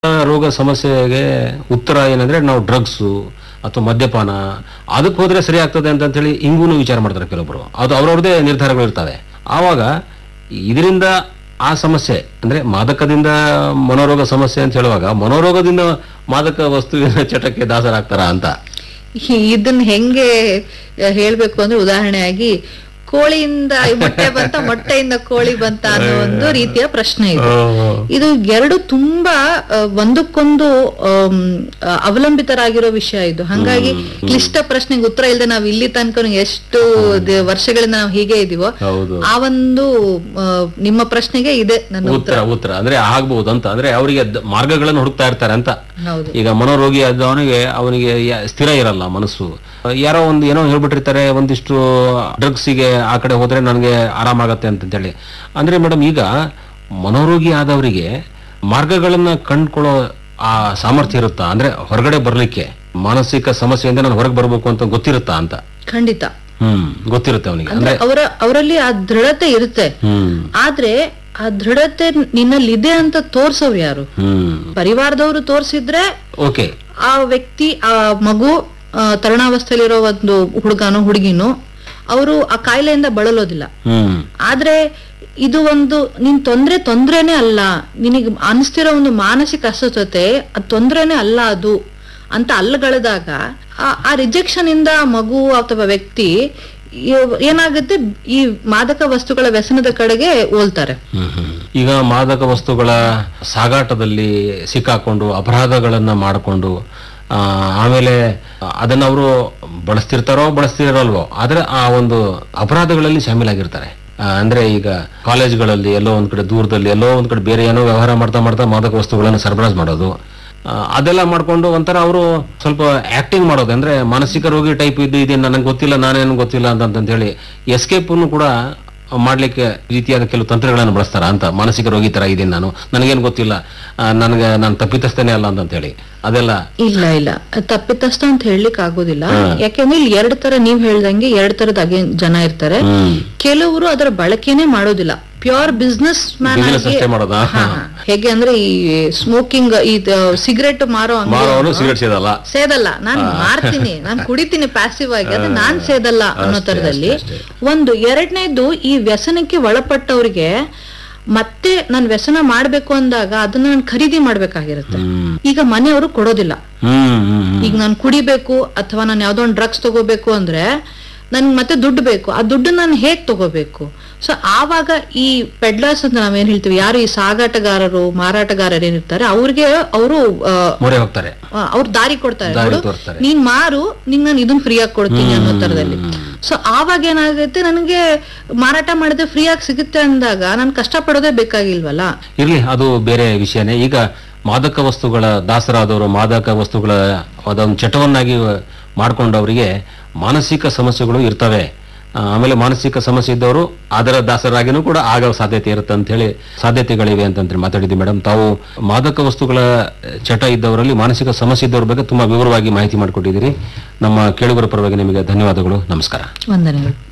ರೋಗ ಸಮಸ್ಯೆಗೆ ಉತ್ತರ ಏನಂದ್ರೆ ನಾವು ಡ್ರಗ್ಸು ಅಥವಾ ಮದ್ಯಪಾನ ಅದಕ್ಕೆ ಹೋದ್ರೆ ಸರಿ ಆಗ್ತದೆ ಅಂತ ಹೇಳಿ ಹಿಂಗೂ ವಿಚಾರ ಮಾಡ್ತಾರೆ ಕೆಲವೊಬ್ರು ಅದು ಅವ್ರವ್ರದೇ ನಿರ್ಧಾರಗಳು ಇರ್ತವೆ ಆವಾಗ ಇದರಿಂದ ಆ ಸಮಸ್ಯೆ ಅಂದ್ರೆ ಮಾದಕದಿಂದ ಮನೋರೋಗ ಸಮಸ್ಯೆ ಅಂತ ಹೇಳುವಾಗ ಮನೋರೋಗದಿಂದ ಮಾದಕ ವಸ್ತುವಿನ ಚಟಕ್ಕೆ ದಾಸರಾಗ್ತಾರ ಅಂತ ಇದನ್ನ ಹೆಂಗೆ ಆ, ಹೇಳ್ಬೇಕು ಅಂದ್ರೆ ಉದಾಹರಣೆಯಾಗಿ ಕೋಳಿಯಿಂದ ಮೊಟ್ಟೆ ಬಂತ ಮೊಟ್ಟೆಯಿಂದ ಕೋಳಿ ಬಂತ ಅನ್ನೋ ಒಂದು ರೀತಿಯ ಪ್ರಶ್ನೆ ಇದು ಇದು ಎರಡು ತುಂಬಾ ಆ, ಒಂದಕ್ಕೊಂದು ಆಮ್, ಆ, ಅವಲಂಬಿತರಾಗಿರೋ ವಿಷಯ ಇದು ಹಂಗಾಗಿ ಕ್ಲಿಷ್ಟ ಪ್ರಶ್ನೆಗೆ ಉತ್ತರ ಇಲ್ಲದೆ ನಾವು ಇಲ್ಲಿ ತನಕ ಎಷ್ಟು ದ- ವರ್ಷಗಳಿಂದ ನಾವು ಹೀಗೆ ಇದೀವೋ ಹೌದು ಆ ಒಂದು ಆ, ನಿಮ್ಮ ಪ್ರಶ್ನೆಗೆ ಇದೆ ನನ್ನ ಉತ್ತರ ಉತ್ತರ ಅಂದ್ರೆ ಆಗ್ಬಹುದು ಅಂತ ಅಂದ್ರೆ ಅವರಿಗೆ ದ- ಮಾರ್ಗಗಳನ್ನು ಹುಡುಕ್ತಾ ಇರ್ತಾರೆ ಅಂತ ಹೌದು ಈಗ ಮನೋರೋಗಿ ಆದವನಿಗೆ ಅವನಿಗೆ ಯ- ಸ್ಥಿರ ಇರಲ್ಲ ಮನಸ್ಸು ಯಾರೋ ಒಂದು ಏನೋ ಹೇಳ್ಬಿಟ್ಟಿರ್ತಾರೆ ಒಂದಿಷ್ಟು ಡ್ರಗ್ಸಿಗೆ ಆ ಕಡೆ ಹೋದ್ರೆ ನನಗೆ ಆರಾಮಾಗತ್ತೆ ಅಂತಂತೇಳಿ ಅಂದ್ರೆ ಮೇಡಮ್ ಈಗ ಮನೋರೋಗಿ ಆದವರಿಗೆ ಮಾರ್ಗಗಳನ್ನ ಕಂಡ್ಕೊಳ್ಳೋ ಆ ಸಾಮರ್ಥ್ಯ ಇರುತ್ತಾ ಅಂದ್ರೆ ಹೊರಗಡೆ ಬರ್ಲಿಕ್ಕೆ ಮಾನಸಿಕ ಸಮಸ್ಯೆಯಿಂದ ನಾನು ಹೊರಗೆ ಬರ್ಬೇಕು ಅಂತ ಗೊತ್ತಿರುತ್ತಾ ಅಂತ ಖಂಡಿತ ಹ್ಮ್ ಗೊತ್ತಿರುತ್ತೆ ಅವನಿಗೆ ಅಂದ್ರೆ ಅವರ ಅವರಲ್ಲಿ ಆ ದೃಢತೆ ಇರುತ್ತೆ ಹ್ಮ್ ಆದ್ರೆ ಆ ದೃಢತೆ ನಿನ್ನಲ್ಲಿ ಇದೆ ಅಂತ ತೋರ್ಸೋರು ಯಾರು ಹ್ಮ್ ಪರಿವಾರದವರು ತೋರ್ಸಿದ್ರೆ ಓಕೆ ಆ ವ್ಯಕ್ತಿ ಆ ಮಗು ಆ, ತರುಣಾವಸ್ಥೆಯಲ್ಲಿರೋ ಒಂದು ಹುಡುಗನೋ ಹುಡುಗಿನೋ ಅವರು ಆ ಕಾಯಿಲೆಯಿಂದ ಬಳಲೋದಿಲ್ಲ ಹ್ಮ್ ಆದ್ರೆ ಇದು ಒಂದು ನಿನ್ ತೊಂದ್ರೆ ತೊಂದ್ರೆನೇ ಅಲ್ಲ ನಿನಗೆ ಅನಿಸ್ತಿರೋ ಒಂದು ಮಾನಸಿಕ ಅಸ್ವಸ್ಥತೆ ಅದು ತೊಂದ್ರೆನೇ ಅಲ್ಲ ಅದು ಅಂತ ಅಲ್ಲಗಳೆದಾಗ ಆ- ಆ ರಿಜೆಕ್ಷನ್ ಇಂದ ಆ ಮಗು ಅಥವಾ ವ್ಯಕ್ತಿ ಈ- ಏನಾಗುತ್ತೆ ಈ ಮಾದಕ ವಸ್ತುಗಳ ವ್ಯಸನದ ಕಡೆಗೆ ಹೋಲ್ತಾರೆ ಹ್ಮ್, ಹ್ಮ್. ಈಗ ಮಾದಕ ವಸ್ತುಗಳ ಸಾಗಾಟದಲ್ಲಿ ಸಿಕ್ಕಾಕೊಂಡು ಅಪರಾಧಗಳನ್ನ ಮಾಡಿಕೊಂಡು ಆಮೇಲೆ ಅದನ್ನ ಅವರು ಬಳಸ್ತಿರ್ತಾರೋ ಬಳಸ್ತಿರಲ್ವೋ ಆದ್ರೆ ಆ ಒಂದು ಅಪರಾಧಗಳಲ್ಲಿ ಶಾಮೀಲಾಗಿರ್ತಾರೆ ಆ, ಅಂದ್ರೆ ಈಗ ಕಾಲೇಜ್ಗಳಲ್ಲಿ ಎಲ್ಲೋ ಒಂದ್ ಕಡೆ ದೂರದಲ್ಲಿ ಎಲ್ಲೋ ಒಂದ್ ಕಡೆ ಬೇರೆ ಏನೋ ವ್ಯವಹಾರ ಮಾಡ್ತಾ ಮಾಡ್ತಾ ಮಾದಕ ವಸ್ತುಗಳನ್ನು ಸರಬರಾಜು ಮಾಡೋದು ಆ, ಅದೆಲ್ಲ ಮಾಡ್ಕೊಂಡು ಒಂಥರ ಅವರು ಸ್ವಲ್ಪ ಆಕ್ಟಿಂಗ್ ಮಾಡೋದು ಅಂದ್ರೆ ಮಾನಸಿಕ ರೋಗಿ ಟೈಪ್ ಇದು ಇದೆ ನನಗೆ ಗೊತ್ತಿಲ್ಲ ನಾನೇನು ಗೊತ್ತಿಲ್ಲ ಅಂತ ಅಂತ ಹೇಳಿ ಎಸ್ಕೇಪ್ ಕೂಡ ಮಾಡ್ಲಿಕ್ಕೆ ರೀತಿಯಾದ ಕೆಲವು ತಂತ್ರಗಳನ್ನು ಬಳಸ್ತಾರ ಅಂತ ಮಾನಸಿಕ ರೋಗಿ ತರ ಇದ್ದೀನಿ ನಾನು ನನಗೇನು ಗೊತ್ತಿಲ್ಲ ಆ, ನನಗೆ ನಾನು ತಪ್ಪಿತಸ್ಥೇನೆ ಅಲ್ಲ ಅಂತ ಹೇಳಿ ಅದೆಲ್ಲ ಇಲ್ಲ ಇಲ್ಲ ಅದ್ ತಪ್ಪಿತಸ್ಥ ಅಂತ ಹೇಳಲಿಕ್ ಆಗೋದಿಲ್ಲ ಯಾಕೆಂದ್ರೆ ಇಲ್ಲಿ ಎರಡ್ ತರ ನೀವ್ ಹೇಳ್ದಂಗೆ ಎರಡ್ ತರದ ಅಗೆ ಜನ ಇರ್ತಾರೆ ಹ್ಮ್ ಕೆಲವರು ಅದರ ಬಳಕೆನೇ ಮಾಡೋದಿಲ್ಲ ಪ್ಯೂರ್ ಬಿಸ್ನೆಸ್ ಮ್ಯಾನ್ ಬಿಸಿನೆಸ್ ಅಷ್ಟೇ ಮಾಡೋದಾ ಹೇಗೆ ಅಂದ್ರೆ ಈ ಸ್ಮೋಕಿಂಗ್ ಈ ಸಿಗರೆಟ್ ಮಾರೋ ಅಂಗ್ಡಿ ಮಾರೋನು ಸಿಗರೇಟ್ ಸೇದಲ್ಲ ಸೇದಲ್ಲ ನಾನ್ ಮಾರ್ತೀನಿ ನಾನ್ ಕುಡಿತೀನಿ ಪ್ಯಾಸಿವ್ ಆಗಿ ಅದು ನಾನ್ ಸೇದಲ್ಲ ಅನ್ನೋ ತರದಲ್ಲಿ ಒಂದು ಎರಡನೇದು ಈ ವ್ಯಸನಕ್ಕೆ ಒಳಪಟ್ಟವ್ರಿಗೆ ಮತ್ತೆ ನಾನ್ ವ್ಯಸನ ಮಾಡ್ಬೇಕು ಅಂದಾಗ ಅದನ್ನ ನಾನು ಖರೀದಿ ಮಾಡ್ಬೇಕಾಗಿರುತ್ತೆ ಹ್ಮ್ ಈಗ ಮನೆಯವರು ಕೊಡೋದಿಲ್ಲ ಹ್ಮ್ ಹ್ಮ್ ಹ್ಮ್ ಈಗ ನಾನು ಕುಡಿಬೇಕು ಅಥವಾ ನಾನು ಯಾವ್ದೋ ಒಂದು ಡ್ರಗ್ಸ್ ತಗೋಬೇಕು ಅಂದ್ರೆ ನನ್ಗೆ ಮತ್ತೆ ದುಡ್ಡು ಬೇಕು ಆ ದುಡ್ಡು ನಾನು ಹೇಗ್ ತಗೋಬೇಕು ಸೊ ಆವಾಗ ಈ ಪೆಡ್ಲರ್ಸ್ ಅಂತ ನಾವೇನ್ ಹೇಳ್ತೀವಿ ಯಾರು ಈ ಸಾಗಾಟಗಾರರು ಮಾರಾಟಗಾರರು ಏನಿರ್ತಾರೆ ಅವ್ರಿಗೆ ಅವರು ಮೊರೆ ಹೋಗ್ತಾರೆ ಅವ್ರು ದಾರಿ ಕೊಡ್ತಾರೆ ದಾರಿ ನೋಡು, ತೋರ್ಸ್ತಾರೆ. ನೀನ್ ಮಾರು ನಿಂಗ್ ನಾನು ಇದನ್ನ ಫ್ರೀ ಆಗಿ ಕೊಡ್ತೀನಿ ಅನ್ನೋ ತರದಲ್ಲಿ ಸೊ ಆವಾಗ ಏನಾಗುತ್ತೆ ನನಗೆ ಮಾರಾಟ ಮಾಡಿದ್ರೆ ಫ್ರೀ ಆಗಿ ಸಿಗುತ್ತೆ ಅಂದಾಗ ನಾನು ಕಷ್ಟ ಪಡೋದೇ ಬೇಕಾಗಿಲ್ವಲ್ಲ ಇರ್ಲಿ ಅದು ಬೇರೆ ವಿಷಯನೇ ಈಗ ಮಾದಕ ವಸ್ತುಗಳ ದಾಸರಾದವರು ಮಾದಕ ವಸ್ತುಗಳ ಅದೊಂದು ಚಟವನ್ನಾಗಿ ಮಾಡ್ಕೊಂಡವರಿಗೆ ಮಾನಸಿಕ ಸಮಸ್ಯೆಗಳು ಇರ್ತವೆ ಆ, ಆಮೇಲೆ ಮಾನಸಿಕ ಸಮಸ್ಯೆ ಇದ್ದವರು ಅದರ ದಾಸರಾಗಿನೂ ಕೂಡ ಆಗೋ ಸಾಧ್ಯತೆ ಇರುತ್ತೆ ಅಂತ ಹೇಳಿ ಸಾಧ್ಯತೆಗಳಿವೆ ಅಂತ ಮಾತಾಡಿದ್ವಿ ಮೇಡಮ್ ತಾವು ಮಾದಕ ವಸ್ತುಗಳ ಚಟ ಇದ್ದವರಲ್ಲಿ ಮಾನಸಿಕ ಸಮಸ್ಯೆ ಇದ್ದವ್ರ ಬಗ್ಗೆ ತುಂಬಾ ವಿವರವಾಗಿ ಮಾಹಿತಿ ಮಾಡಿಕೊಟ್ಟಿದ್ದೀರಿ ನಮ್ಮ ಕೇಳುಗರ ಪರವಾಗಿ ನಿಮಗೆ ಧನ್ಯವಾದಗಳು ನಮಸ್ಕಾರ ವಂದನೆಗಳು